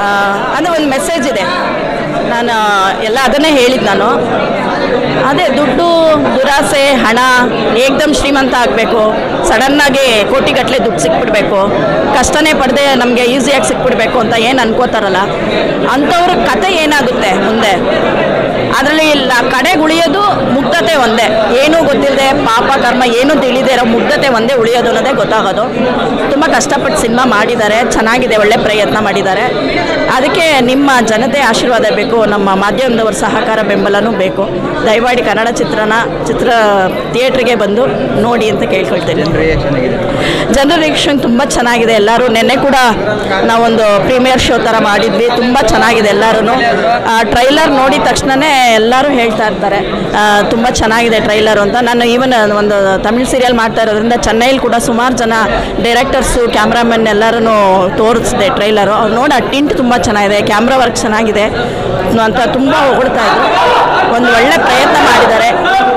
ಅಂದರೆ ಒಂದು ಮೆಸೇಜ್ ಇದೆ ನಾನು ಎಲ್ಲ ಅದನ್ನೇ ಹೇಳಿದ್ದು ನಾನು ಅದೇ ದುಡ್ಡು ದುರಾಸೆ ಹಣ ಏಕ್ದಮ್ ಶ್ರೀಮಂತ ಆಗಬೇಕು ಸಡನ್ನಾಗಿ ಕೋಟಿಗಟ್ಟಲೆ ದುಡ್ಡು ಸಿಕ್ಬಿಡ್ಬೇಕು ಕಷ್ಟನೇ ಪಡೆದೇ ನಮಗೆ ಈಸಿಯಾಗಿ ಸಿಕ್ಬಿಡ್ಬೇಕು ಅಂತ ಏನು ಅನ್ಕೋತಾರಲ್ಲ ಅಂಥವ್ರ ಕತೆ ಏನಾಗುತ್ತೆ ಮುಂದೆ ಅದರಲ್ಲಿ ಇಲ್ಲ ಕಡೆಗೆ ಉಳಿಯೋದು ಮುಗ್ಧತೆ ಒಂದೇ ಏನೂ ಗೊತ್ತಿಲ್ಲದೆ ಪಾಪ ಕರ್ಮ ಏನೂ ತಿಳಿದೇ ಇರೋ ಮುಗ್ಧತೆ ಒಂದೇ ಉಳಿಯೋದು ಅನ್ನೋದೇ ಗೊತ್ತಾಗೋದು ತುಂಬ ಕಷ್ಟಪಟ್ಟು ಸಿನಿಮಾ ಮಾಡಿದ್ದಾರೆ ಚೆನ್ನಾಗಿದೆ ಒಳ್ಳೆ ಪ್ರಯತ್ನ ಮಾಡಿದ್ದಾರೆ ಅದಕ್ಕೆ ನಿಮ್ಮ ಜನತೆ ಆಶೀರ್ವಾದ ಬೇಕು ನಮ್ಮ ಮಾಧ್ಯಮದವ್ರ ಸಹಕಾರ ಬೆಂಬಲನೂ ಬೇಕು ದಯಮಾಡಿ ಕನ್ನಡ ಚಿತ್ರನ ಚಿತ್ರ ಥಿಯೇಟ್ರಿಗೆ ಬಂದು ನೋಡಿ ಅಂತ ಕೇಳ್ಕೊಳ್ತೇನೆ ರಿಯಾಕ್ಷನ್ ಆಗಿದೆ ಜನರ ರಿಯಾಕ್ಷನ್ ತುಂಬ ಚೆನ್ನಾಗಿದೆ ಎಲ್ಲರೂ ನೆನ್ನೆ ಕೂಡ ನಾವೊಂದು ಪ್ರೀಮಿಯರ್ ಶೋ ಥರ ಮಾಡಿದ್ವಿ ತುಂಬ ಚೆನ್ನಾಗಿದೆ ಎಲ್ಲರೂ ಟ್ರೈಲರ್ ನೋಡಿದ ತಕ್ಷಣವೇ ಎಲ್ಲರೂ ಹೇಳ್ತಾ ಇರ್ತಾರೆ ತುಂಬ ಚೆನ್ನಾಗಿದೆ ಟ್ರೈಲರ್ ಅಂತ ನಾನು ಈವನ್ ಒಂದು ತಮಿಳ್ ಸೀರಿಯಲ್ ಮಾಡ್ತಾ ಇರೋದ್ರಿಂದ ಚೆನ್ನೈಲಿ ಕೂಡ ಸುಮಾರು ಜನ ಡೈರೆಕ್ಟರ್ಸು ಕ್ಯಾಮ್ರಾಮನ್ ಎಲ್ಲರೂ ತೋರಿಸಿದೆ ಟ್ರೈಲರು ಅವ್ರು ನೋಡಿ ಆ ಟಿಂಟ್ ತುಂಬ ಚೆನ್ನಾಗಿದೆ ಕ್ಯಾಮ್ರಾ ವರ್ಕ್ ಚೆನ್ನಾಗಿದೆ ಅಂತ ತುಂಬ ಹೊಗಳ್ತಾ ಇದ್ರು ಒಂದು ಒಳ್ಳೆ ಪ್ರಯತ್ನ ಮಾಡಿದ್ದಾರೆ